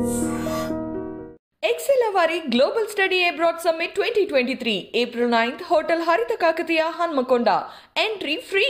XL వారి global study abroad summit twenty twenty three April ninth hotel Haritha Kakatiya Hanamkonda entry free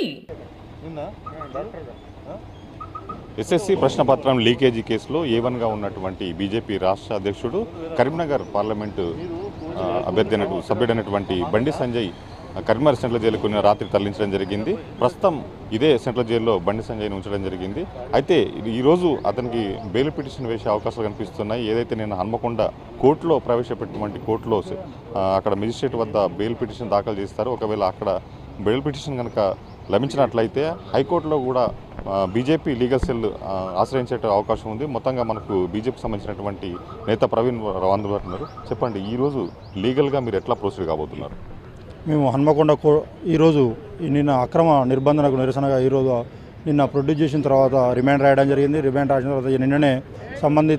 SSC ప్రశ్నపత్రం leakage కేసులో ఏవన్గా ఉన్నటువంటి బీజేపీ రాష్ట్ర అధ్యక్షుడు కరీంనగర్ పార్లమెంటు ఆ, అభ్యర్థి అయినటు సభ్యుడైనటువంటి బండి సంజయ్ ఆ, కరీంనగర్ సెంట్రల్ జైలు కొన్ని రాత్రి తరలించడం జరిగింది ప్రస్తుతం ఇదే సెంట్రల్ జైల్లో బండి సంజయ్ని ఉంచడం జరిగింది అయితే ఇది ఈరోజు అతనికి బెయిల్ పిటిషన్ వేసే అవకాశాలు కనిపిస్తున్నాయి ఏదైతే నేను హన్మకొండ కోర్టులో ప్రవేశపెట్టినటువంటి కోర్టులో ఆ, అక్కడ మెజిస్ట్రేట్ వద్ద బెయిల్ పిటిషన్ దాఖలు చేస్తారు ఒకవేళ అక్కడ బెయిల్ పిటిషన్ కనుక లభించినట్లయితే హైకోర్టులో కూడా ఆ, బీజేపీ లీగల్ సెల్ ఆ, ఆశ్రయించే అవకాశం ఉంది మొత్తంగా మనకు బీజేపీకి సంబంధించినటువంటి నేత ప్రవీణ్ రావు అందుబాటులో ఉన్నారు చెప్పండి ఈరోజు లీగల్గా మీరు ఎట్లా ప్రొసీడ్ కాబోతున్నారు మేము హన్మకొండ కో ఈరోజు ఈ నిన్న అక్రమ నిర్బంధనకు నిరసనగా ఈరోజు నిన్న ప్రొడ్యూస్ చేసిన తర్వాత రిమాండ్ రాయడం జరిగింది రిమాండ్ రాసిన తర్వాత ఈ నిన్ననే సంబంధిత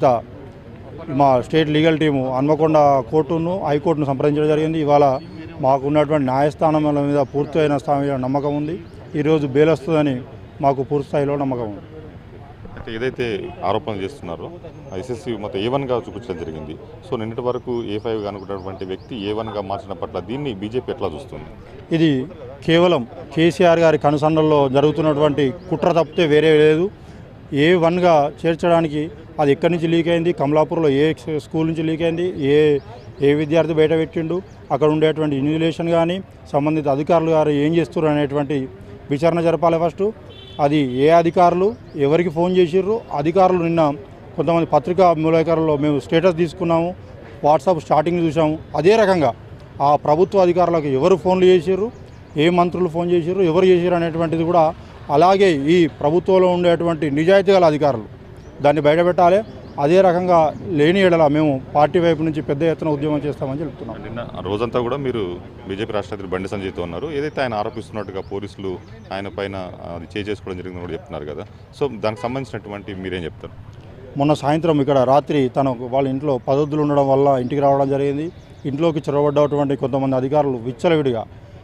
మా స్టేట్ లీగల్ టీము హన్మకొండ కోర్టును హైకోర్టును సంప్రదించడం జరిగింది ఇవాళ మాకు ఉన్నటువంటి న్యాయస్థానముల మీద పూర్తయిన స్థాయి మీద నమ్మకం ఉంది ఈరోజు బెయిల్ వస్తుందని మాకు పూర్తి స్థాయిలో నమ్మకం ఉంది అయితే ఏదైతే ఆరోపణలు చేస్తున్నారో ఎస్ఎస్సి మొత్తం ఏ వన్గా చూపించడం జరిగింది సో నిన్నటి వరకు ఏ ఫైవ్గా అనుకున్నటువంటి వ్యక్తి ఏ వన్గా మార్చిన పట్ల దీన్ని బీజేపీ ఎట్లా చూస్తుంది ఇది కేవలం కేసీఆర్ గారి కనుసన్నల్లో జరుగుతున్నటువంటి కుట్ర తప్పితే వేరే లేదు ఏ వన్గా చేర్చడానికి అది ఎక్కడి నుంచి లీక్ అయింది కమలాపూర్లో ఏ స్కూల్ నుంచి లీక్ అయింది ఏ ఏ విద్యార్థి బయట పెట్టిండు అక్కడ ఉండేటువంటి ఇన్విలేషన్ కానీ సంబంధిత అధికారులు గారు ఏం చేస్తున్నారు అనేటువంటి విచారణ జరపాలి ఫస్ట్ అది ఏ అధికారులు ఎవరికి ఫోన్ చేసిర్రు అధికారులు నిన్న కొంతమంది పత్రికా మూలకారుల్లో మేము స్టేటస్ తీసుకున్నాము వాట్సాప్ స్టార్టింగ్ చూసాము అదే రకంగా ఆ ప్రభుత్వ అధికారులకు ఎవరు ఫోన్లు చేసిర్రు ఏ మంత్రులు ఫోన్ చేసిర్రు ఎవరు చేసిర్రు అనేటువంటిది కూడా అలాగే ఈ ప్రభుత్వంలో ఉండేటువంటి నిజాయితీ గల అధికారులు దాన్ని బయటపెట్టాలి అదే రకంగా లేని ఎడల మేము పార్టీ వైపు నుంచి పెద్ద ఎత్తున ఉద్యమం చేస్తామని చెప్తున్నాం నిన్న రోజంతా కూడా మీరు బీజేపీ రాష్ట్ర అధ్యక్షుడు బండి సంజయ్తో ఉన్నారు ఏదైతే ఆయన ఆరోపిస్తున్నట్టుగా పోలీసులు ఆయన పైన అది చేయి చేసుకోవడం జరిగిందని కూడా చెప్తున్నారు కదా సో దానికి సంబంధించినటువంటి మీరేం చెప్తారు మొన్న సాయంత్రం ఇక్కడ రాత్రి తను వాళ్ళ ఇంట్లో పదొద్దులు ఉండడం వల్ల ఇంటికి రావడం జరిగింది ఇంట్లోకి చొరబడ్డటువంటి కొంతమంది అధికారులు విచ్చలవిడిగా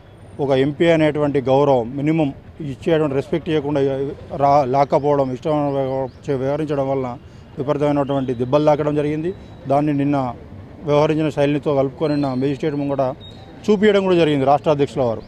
ఒక ఎంపీ అనేటువంటి గౌరవం మినిమం ఇచ్చేటువంటి రెస్పెక్ట్ ఇవ్వకుండా రా లాక్కపోవడం ఇష్టం వ్యవహరించడం వలన విపరీతమైనటువంటి దెబ్బలు తాకడం జరిగింది దాన్ని నిన్న వ్యవహరించిన శైలితో కలుపుకొని నిన్న మేజిస్ట్రేట్ ముంగట చూపించడం కూడా జరిగింది రాష్ట్ర అధ్యక్షుల వారు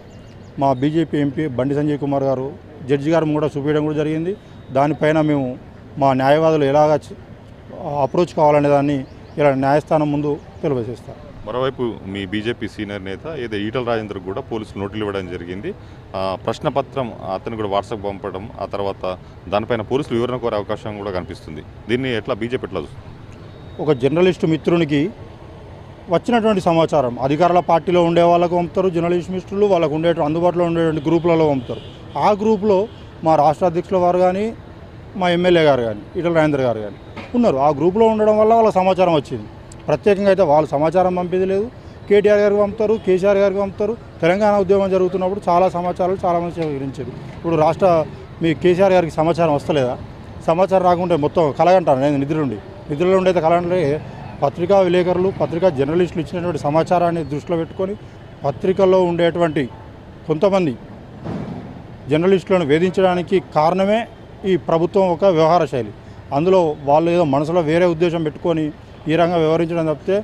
మా బీజేపీ ఎంపీ బండి సంజయ్ కుమార్ గారు జడ్జి గారు కూడా చూపించడం కూడా జరిగింది దానిపైన మేము మా న్యాయవాదులు ఎలాగ చ- అప్రోచ్ కావాలనే దాన్ని ఇలా న్యాయస్థానం ముందు తెలియజేస్తారు మరోవైపు మీ బీజేపీ సీనియర్ నేత ఏదో ఈటల రాజేందర్ కూడా పోలీసులు నోటీలు ఇవ్వడం జరిగింది ఆ, ప్రశ్నపత్రం అతను కూడా వాట్సాప్ పంపడం ఆ తర్వాత దానిపైన పోలీసులు వివరణ కోరే అవకాశం కూడా కనిపిస్తుంది దీన్ని ఎట్లా బీజేపీ ఎట్లా చూస్తుంది ఒక జర్నలిస్టు మిత్రునికి వచ్చినటువంటి సమాచారం అధికారుల పార్టీలో ఉండే వాళ్ళకు పంపుతారు జర్నలిస్ట్ మిత్రులు వాళ్ళకు ఉండే అందుబాటులో ఉండేటువంటి గ్రూపులలో పంపుతారు ఆ గ్రూపులో మా రాష్ట్ర అధ్యక్షుల వారు కానీ మా ఎమ్మెల్యే గారు కానీ ఈటల రాజేందర్ గారు కానీ ఉన్నారు ఆ గ్రూపులో ఉండడం వల్ల వాళ్ళ సమాచారం వచ్చింది ప్రత్యేకంగా అయితే వాళ్ళు సమాచారం పంపేది లేదు కేటీఆర్ గారికి పంపుతారు కేసీఆర్ గారికి పంపుతారు తెలంగాణ ఉద్యమం జరుగుతున్నప్పుడు చాలా సమాచారాలు చాలామంది సేకరించారు ఇప్పుడు రాష్ట్ర మీ కేసీఆర్ గారికి సమాచారం వస్తలేదా సమాచారం రాకుంటే మొత్తం కలగంటాను నేను నిద్ర ఉండి నిద్రలో ఉండేది కలగంటే పత్రికా విలేకరులు పత్రికా జర్నలిస్టులు ఇచ్చినటువంటి సమాచారాన్ని దృష్టిలో పెట్టుకొని పత్రికల్లో ఉండేటువంటి కొంతమంది జర్నలిస్టులను వేధించడానికి కారణమే ఈ ప్రభుత్వం ఒక వ్యవహార శైలి అందులో వాళ్ళు ఏదో మనసులో వేరే ఉద్దేశం పెట్టుకొని ఈ రంగం వ్యవహరించడం తప్పితే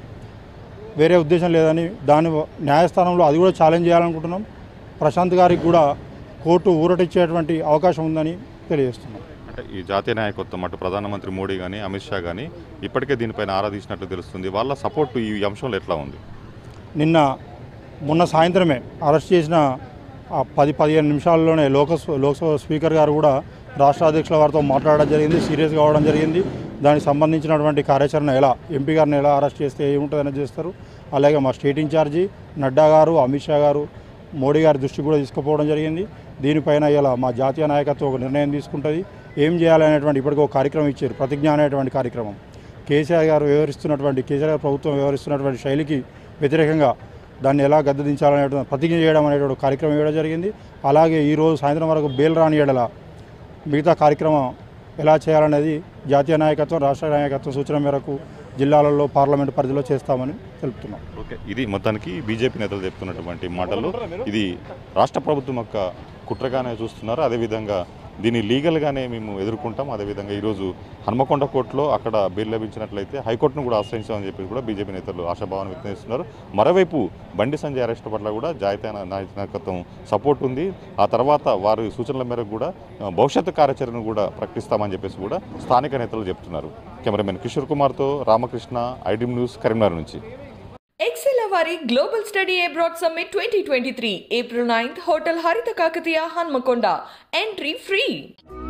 వేరే ఉద్దేశం లేదని దాని న్యాయస్థానంలో అది కూడా ఛాలెంజ్ చేయాలనుకుంటున్నాం ప్రశాంత్ గారికి కూడా కోర్టు ఊరటిచ్చేటువంటి అవకాశం ఉందని తెలియజేస్తున్నాం అంటే ఈ జాతీయ నాయకత్వం అటు ప్రధానమంత్రి మోడీ కానీ అమిత్ షా కానీ ఇప్పటికే దీనిపైన ఆరాధించినట్లు తెలుస్తుంది వాళ్ళ సపోర్ట్ ఈ అంశంలో ఎట్లా ఉంది నిన్న మొన్న సాయంత్రమే అరెస్ట్ చేసిన ఆ పది పదిహేను నిమిషాల్లోనే లోకసభ లోక్సభ స్పీకర్ గారు కూడా రాష్ట్ర అధ్యక్షుల వారితో మాట్లాడడం జరిగింది సీరియస్ కావడం జరిగింది దానికి సంబంధించినటువంటి కార్యాచరణ ఎలా ఎంపీ గారిని ఎలా అరెస్ట్ చేస్తే ఏముంటుందని చేస్తారు అలాగే మా స్టేట్ ఇన్ఛార్జి నడ్డా గారు అమిత్ షా గారు మోడీ గారి దృష్టికి కూడా తీసుకుపోవడం జరిగింది దీనిపైన ఇలా మా జాతీయ నాయకత్వం ఒక నిర్ణయం తీసుకుంటుంది ఏం చేయాలనేటువంటి ఇప్పటికీ ఒక కార్యక్రమం ఇచ్చారు ప్రతిజ్ఞ అనేటువంటి కార్యక్రమం కేసీఆర్ గారు వ్యవహరిస్తున్నటువంటి కేసీఆర్ గారు ప్రభుత్వం వ్యవహరిస్తున్నటువంటి శైలికి వ్యతిరేకంగా దాన్ని ఎలా గద్దెదించాలనేటువంటి ప్రతిజ్ఞ చేయడం అనేటువంటి కార్యక్రమం ఇవ్వడం జరిగింది అలాగే ఈరోజు సాయంత్రం వరకు బేల్ రాని ఎడల మిగతా కార్యక్రమం ఎలా చేయాలనేది జాతీయ నాయకత్వం రాష్ట్ర నాయకత్వం సూచన మేరకు జిల్లాలలో పార్లమెంటు పరిధిలో చేస్తామని తెలుపుతున్నాం ఓకే ఇది మొత్తానికి బీజేపీ నేతలు చెప్తున్నటువంటి మాటలు ఇది రాష్ట్ర ప్రభుత్వం యొక్క కుట్రగానే చూస్తున్నారు అదేవిధంగా దీన్ని లీగల్గానే మేము ఎదుర్కొంటాం అదేవిధంగా ఈరోజు హన్మకొండ కోర్టులో అక్కడ బెయిల్ లభించినట్లయితే హైకోర్టును కూడా ఆశ్రయించామని చెప్పి కూడా బీజేపీ నేతలు ఆశాభావాన్ని వ్యక్తం చేస్తున్నారు మరోవైపు బండి సంజయ్ అరెస్ట్ పట్ల కూడా జాతీయ నాయకత్వం సపోర్ట్ ఉంది ఆ తర్వాత వారి సూచనల మేరకు కూడా ఆ, భవిష్యత్తు కార్యాచరణను కూడా ప్రకటిస్తామని చెప్పేసి కూడా స్థానిక నేతలు చెప్తున్నారు కెమెరామెన్ కిషోర్ కుమార్తో రామకృష్ణ ఐడిమ్ న్యూస్ కరీంనగర్ నుంచి ఎక్సెల్ వారి global study abroad summit twenty twenty three April ninth hotel Haritha Kakatiya Hanamkonda entry free